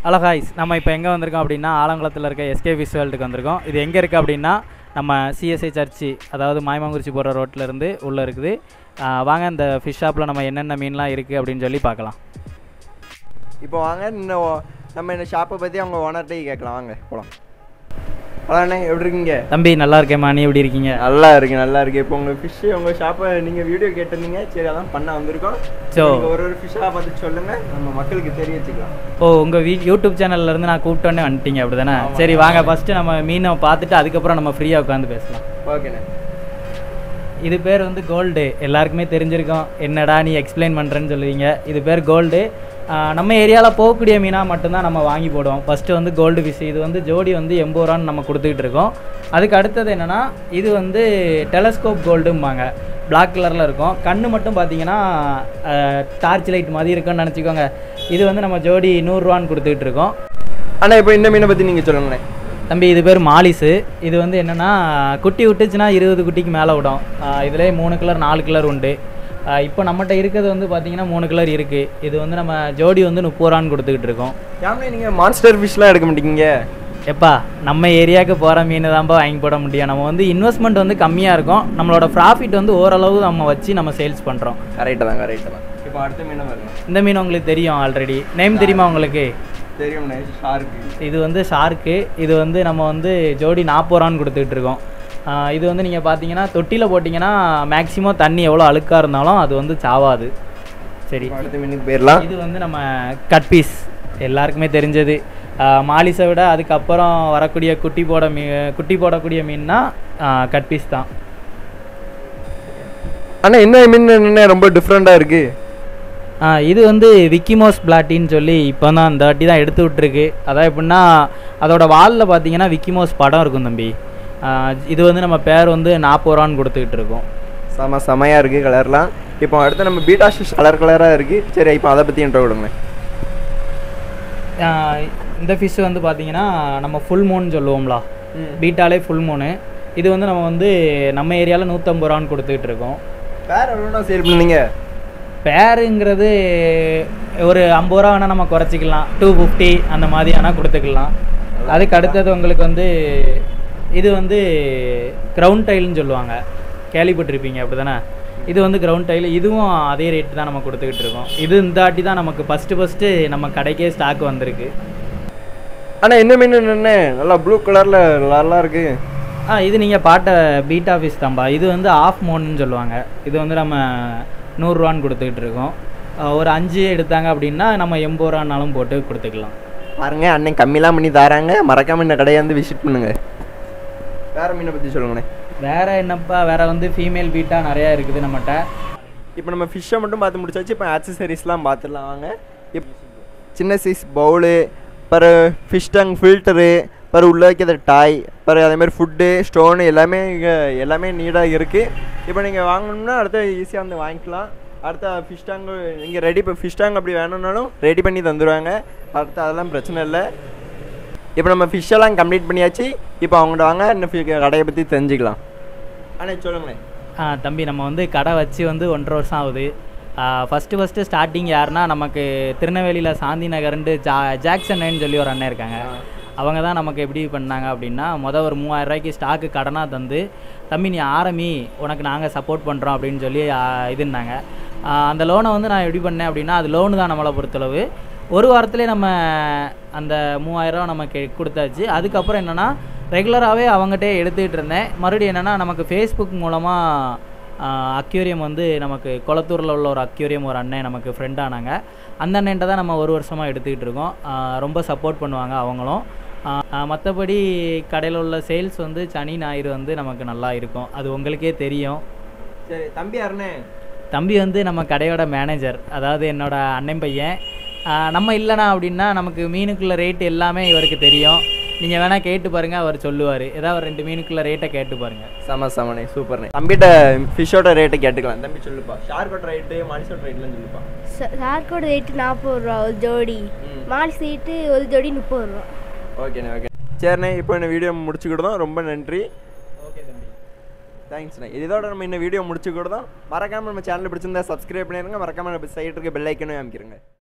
hello ஹாய்ஸ் நம்ம இப்போ எங்கே வந்திருக்கோம் அப்படின்னா ஆலங்குளத்தில் இருக்க எஸ்கே ஃபிஷ் வேர்ல்டுக்கு வந்திருக்கோம் இது எங்கே இருக்குது அப்படின்னா நம்ம சிஎஸ்ஐ சர்ச்சு அதாவது மாயமாங்குறிச்சி போகிற ரோட்டில் இருந்து உள்ளே இருக்குது ஆ, வாங்க இந்த ஃபிஷ் ஷாப்பில் நம்ம என்னென்ன மீன்லாம் இருக்குது அப்படின்னு சொல்லி பார்க்கலாம் இப்போ வாங்க இந்த ஓ- நம்ம இந்த ஷாப்பை பற்றி அவங்க ஓனர்கிட்டே கேட்கலாம் வாங்க போகலாம் ஹலோ அண்ணே எப்படி இருக்கீங்க தம்பி நல்லா இருக்கேம்மா நீ எப்படி இருக்கீங்க நல்லா இருக்கு நல்லா இருக்கு இப்போ உங்கள் ஃபிஷ்ஷு உங்கள் ஷாப்பை நீங்கள் வீடியோ கேட்டிருந்தீங்க சரி அதான் பண்ண வந்திருக்கோம் So- நீங்க ஒரு ஒரு ஃபிஷ்ஷாக பார்த்து சொல்லுங்கள் நம்ம மக்களுக்கு தெரிய வச்சுக்கலாம் ஓ உங்கள் வீ யூடியூப் சேனல்ல இருந்து நான் கூப்பிட்டோன்னே வந்துட்டீங்க அப்படி தானே சரி வாங்க ஃபஸ்ட்டு நம்ம மீனை பார்த்துட்டு அதுக்கப்புறம் நம்ம ஃப்ரீயாக உட்காந்து பேசலாம் ஓகேண்ணே இது பேர் வந்து கோல்டு எல்லாருக்குமே தெரிஞ்சிருக்கும் என்னடா நீ எக்ஸ்பிளைன் பண்ணுறேன்னு சொல்லுவீங்க இது பேர் கோல்டு நம்ம ஏரியாவில் போகக்கூடிய மீனாக மட்டும்தான் நம்ம வாங்கி போடுவோம் ஃபஸ்ட்டு வந்து கோல்டு ஃபிஷ் இது வந்து ஜோடி வந்து எண்பது ரூபான்னு நம்ம கொடுத்துக்கிட்டு இருக்கோம் அதுக்கு அடுத்தது என்னென்னா இது வந்து டெலஸ்கோப் கோல்டும்பாங்க Black கலரில் இருக்கும் கண்ணு மட்டும் பார்த்தீங்கன்னா டார்ச் லைட் மாதிரி இருக்கும்னு நினச்சிக்கோங்க இது வந்து நம்ம ஜோடி நூறுரூவான்னு கொடுத்துக்கிட்டு இருக்கோம் அண்ணா இப்போ இந்த மீனை பற்றி நீங்கள் சொல்லுங்களேன் தம்பி இது பேர் மாலிஸு இது வந்து என்னென்னா குட்டி விட்டுச்சுன்னா இருபது குட்டிக்கு மேலே விடும் இதிலே மூணு கலர் நாலு கலர் உண்டு ஆஹ் இப்போ நம்மகிட்ட இருக்கிறது வந்து பார்த்தீங்கன்னா மூணு கலர் இருக்குது இது வந்து நம்ம ஜோடி வந்து முப்பது ரூபான்னு கொடுத்துக்கிட்டு இருக்கோம் ஏன்னா நீங்கள் மான்ஸ்டர் ஃபிஷ்லாம் எடுக்க மாட்டீங்க எப்பா நம்ம ஏரியாவுக்கு போகிற மீன் தான்ப்பா வாங்கி போட முடியும் நம்ம வந்து இன்வெஸ்ட்மெண்ட் வந்து கம்மியாக இருக்கும் நம்மளோட ப்ராஃபிட் வந்து ஓரளவு நம்ம வச்சு நம்ம சேல்ஸ் பண்ணுறோம் கரெக்டாக தான் கரெக்டாக தான் இப்போ அடுத்த மீனை பாருங்க இந்த மீன் உங்களுக்கு தெரியும் ஆல்ரெடி நேம் தெரியுமா உங்களுக்கு தெரியும்ண்ணே ஷார்க்கு இது வந்து ஷார்க்கு இது வந்து நம்ம வந்து ஜோடி நாற்பது ரூபான்னு கொடுத்துக்கிட்டு இருக்கோம் ஆஹ் இது வந்து நீங்கள் பார்த்தீங்கன்னா தொட்டியில் போட்டிங்கன்னா மேக்ஸிமம் தண்ணி எவ்வளோ அழுக்காக இருந்தாலும் அது வந்து சாவாது சரி இப்போ அடுத்த மீனுக்கு போயிடலாம் இது வந்து நம்ம கட் பீஸ் எல்லாருக்குமே தெரிஞ்சது ஆஹ் மாலிஸை விட அதுக்கப்புறம் வரக்கூடிய குட்டி போட மீ குட்டி போடக்கூடிய மீன்னா கட் பீஸ் தான் அண்ணா என்ன மீன் என்ன ரொம்ப டிஃப்ரெண்ட்டாக இருக்குது ஆ, இது வந்து விக்கிமோஸ் பிளாட்டின்னு சொல்லி இப்போ தான் இந்த வாட்டி தான் எடுத்து விட்ருக்கு அதான் எப்படின்னா அதோட வாலில் பார்த்தீங்கன்னா விக்கிமோஸ் படம் இருக்கும் தம்பி ஆ, இது வந்து நம்ம பேர் வந்து நாற்பது ரூபான்னு கொடுத்துக்கிட்டு இருக்கோம் செம செமையாக இருக்குது கலர்லாம் இப்போ அடுத்து நம்ம பீட்டா ஃபிஷ் கலர் கலராக இருக்குது சரி இப்போ அதை பற்றி இன்ட்ரோ கொடுங்க ஆ, இந்த ஃபிஷ் வந்து பார்த்தீங்கன்னா நம்ம ஃபுல் மூன் சொல்லுவோம்ல பீட்டாலே ஃபுல் மூனு இது வந்து நம்ம வந்து நம்ம ஏரியாவில் நூற்றம்பது ரூபான்னு கொடுத்துக்கிட்டு இருக்கோம் வேறு எவ்வளோண்ணா சேல் பண்ணீங்க பேருங்கிறது ஒரு ஐம்பது ரூபா வேணால் நம்ம குறைச்சிக்கலாம் டூ ஃபிஃப்டி அந்த மாதிரி வேணால் கொடுத்துக்கலாம் அதுக்கு அடுத்தது உங்களுக்கு வந்து இது வந்து கிரவுண்ட் டைல்னு சொல்லுவாங்க கேள்விப்பட்டிருப்பீங்க அப்படி தானே இது வந்து கிரவுண்ட் டைல் இதுவும் அதே ரேட்டு தான் நம்ம கொடுத்துக்கிட்டு இருக்கோம் இது இந்த வாட்டி தான் நமக்கு ஃபஸ்ட்டு ஃபஸ்ட்டு நம்ம கடைக்கே ஸ்டாக் வந்திருக்கு அண்ணா என்ன மீன் என்ன நல்லா ப்ளூ கலரில் நல்லா இருக்குது ஆ இது நீங்கள் பாட்ட பீட் ஆஃபீஸ் தான்பா இது வந்து ஆஃப் மோன்னு சொல்லுவாங்க இது வந்து நம்ம நூறுரூவான்னு கொடுத்துக்கிட்டு இருக்கோம் ஆ, ஒரு அஞ்சு எடுத்தாங்க அப்படின்னா நம்ம எண்பது ரூபானாலும் போட்டு கொடுத்துக்கலாம் பாருங்க அண்ணன் கம்மிலாம் பண்ணி தராங்க மறக்காம இந்த கடையை வந்து விசிட் பண்ணுங்க வேற மீனை பற்றி சொல்லுங்கண்ணே வேற என்னப்பா வேற வந்து ஃபீமேல் பீட்டா நிறையா இருக்குது நம்மகிட்ட இப்போ நம்ம ஃபிஷ்ஷை மட்டும் பார்த்து முடிச்சாச்சு இப்போ ஆக்சசரிஸ்லாம் பார்த்துடலாம் வாங்க இப் சின்ன சைஸ் பவுலு பிற ஃபிஷ் டங் ஃபில்டரு பிற உள்ள வைக்கிற டாய் பிற அதேமாதிரி ஃபுட்டு ஸ்டோனு எல்லாமே இங்கே எல்லாமே நீடாக இருக்குது இப்போ நீங்கள் வாங்கணும்னா அடுத்த ஈஸியாக வந்து வாங்கிக்கலாம் அடுத்த ஃபிஷ் டேங்கு நீங்கள் ரெடி இப்போ ஃபிஷ் டேங்க் அப்படி வேணும்னாலும் ரெடி பண்ணி தந்துடுவாங்க அடுத்து அதெல்லாம் பிரச்சனை இல்லை இப்போ நம்ம fish எல்லாம் கம்ப்ளீட் பண்ணியாச்சு இப்போ அவங்கள்ட்ட வாங்க இந்த fi- கடையை பற்றி தெரிஞ்சுக்கலாம் அண்ணே சொல்லுங்களேன் ஆ, தம்பி நம்ம வந்து கடை வச்சு வந்து ஒன்றரை வருஷம் ஆகுது ஃபஸ்ட்டு ஃபஸ்ட்டு ஸ்டார்டிங் யாருன்னா நமக்கு திருநெல்வேலியில் சாந்தி நகர்ன்ட்டு ஜா ஜாக்சன்னு சொல்லி ஒரு அண்ணன் இருக்காங்க அவங்க தான் நமக்கு எப்படி பண்ணாங்க அப்படின்னா மொதல் ஒரு மூவாயிரம் ரூபாய்க்கு ஸ்டாக்கு கடனாக தந்து தம்பி நீ ஆரம்பி உனக்கு நாங்கள் சப்போர்ட் பண்ணுறோம் அப்படின்னு சொல்லி ஆ, இதுன்னாங்க ஆ, அந்த லோனை வந்து நான் எப்படி பண்ணேன் அப்படின்னா அது லோனு தான் நம்மளை பொறுத்தளவு ஒரு வாரத்திலே நம்ம அந்த மூவாயிரம் நமக்கு கொடுத்தாச்சு அதுக்கப்புறம் என்னென்னா ரெகுலராகவே அவங்ககிட்டே எடுத்துக்கிட்டு இருந்தேன் மறுபடியும் என்னென்னா நமக்கு ஃபேஸ்புக் மூலமாக அக்யூரியம் வந்து நமக்கு குளத்தூரில் உள்ள ஒரு அக்யூரியம் ஒரு அண்ணன் நமக்கு ஃப்ரெண்ட் ஆனாங்க அந்த அண்ணன்ட்ட தான் நம்ம ஒரு வருஷமாக எடுத்துக்கிட்டு இருக்கோம் ஆஹ் ரொம்ப சப்போர்ட் பண்ணுவாங்க அவங்களும் மற்றபடி கடையில் உள்ள சேல்ஸ் வந்து சனி ஞாயிறு வந்து நமக்கு நல்லா இருக்கும் அது உங்களுக்கே தெரியும் சரி தம்பி யாருண்ணே தம்பி வந்து நம்ம கடையோட மேனேஜர் அதாவது என்னோட அண்ணன் பையன் ஆஹ் நம்ம இல்லைனா அப்படின்னா நமக்கு மீனுக்குள்ள ரேட் எல்லாமே இவருக்கு தெரியும் நீங்கள் வேணால் கேட்டு பாருங்கள் அவர் சொல்லுவார் ஏதாவது ஒரு ரெண்டு மீனுக்குள்ள ரேட்டை கேட்டு பாருங்கள் செம செமனே சூப்பர்ண்ணே தம்பிகிட்ட ஃபிஷ்ஷோட ரேட்டை கேட்டுக்கலாம் தம்பி சொல்லுப்பா ஷார்க்கோட ரேட்டு மனுஷோட ரேட்லாம் சொல்லுப்பா சார்க்கோட ரேட்டு நாற்பது ரூபா ஒரு ஜோடி மால் சீட்டு ஒரு ஜோடி முப்பது ரூபா ஓகேண்ணே ஓகே சரிண்ணே இப்போ இந்த வீடியோ முடிச்சுக்கிட்டோம் ரொம்ப நன்றி ஓகே தம்பி தேங்க்ஸ்ண்ணே இதோட நம்ம இந்த வீடியோ முடிச்சுக்கிட்டோம் மறக்காமல் நம்ம சேனல் பிடிச்சிருந்தா சப்ஸ்கிரைப் பண்ணிடுங்க மறக்காமல் நம்ம சைடு இருக்க பெல் ஐக்கனும் அமைக்கிறங்க